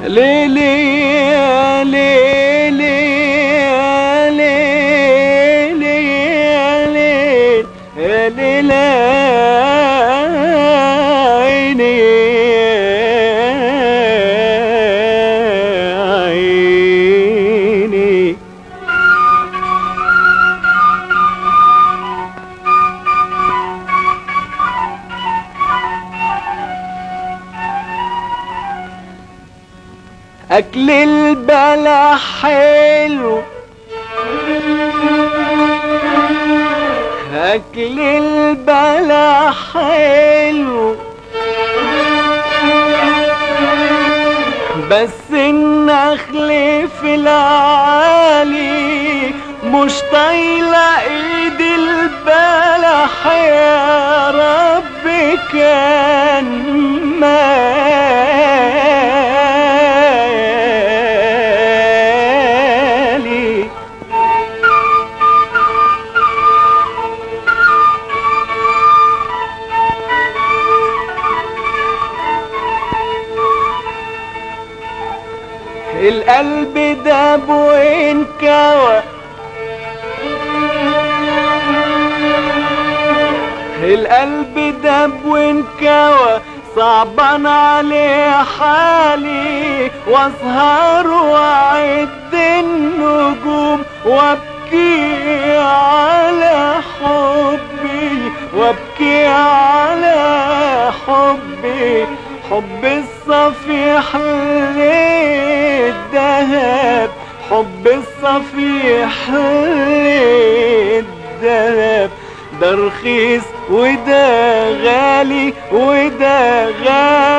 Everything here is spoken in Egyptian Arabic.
ليلي يا ليلي يا ليلي يا ليل يا ليل عيني يا عيني أكل البلح حلو أكل البلح حلو بس النخل في العالي مش طايلة ايد البلح يا رب كان مالي القلب داب وانكوى القلب داب وانكوى صعبان عليه حالي واسهر واعد النجوم وابكي على حبي وابكي على حبي حب الصفيح للذهب حب الصفيح للذهب ده رخيص وده غالي وده غالي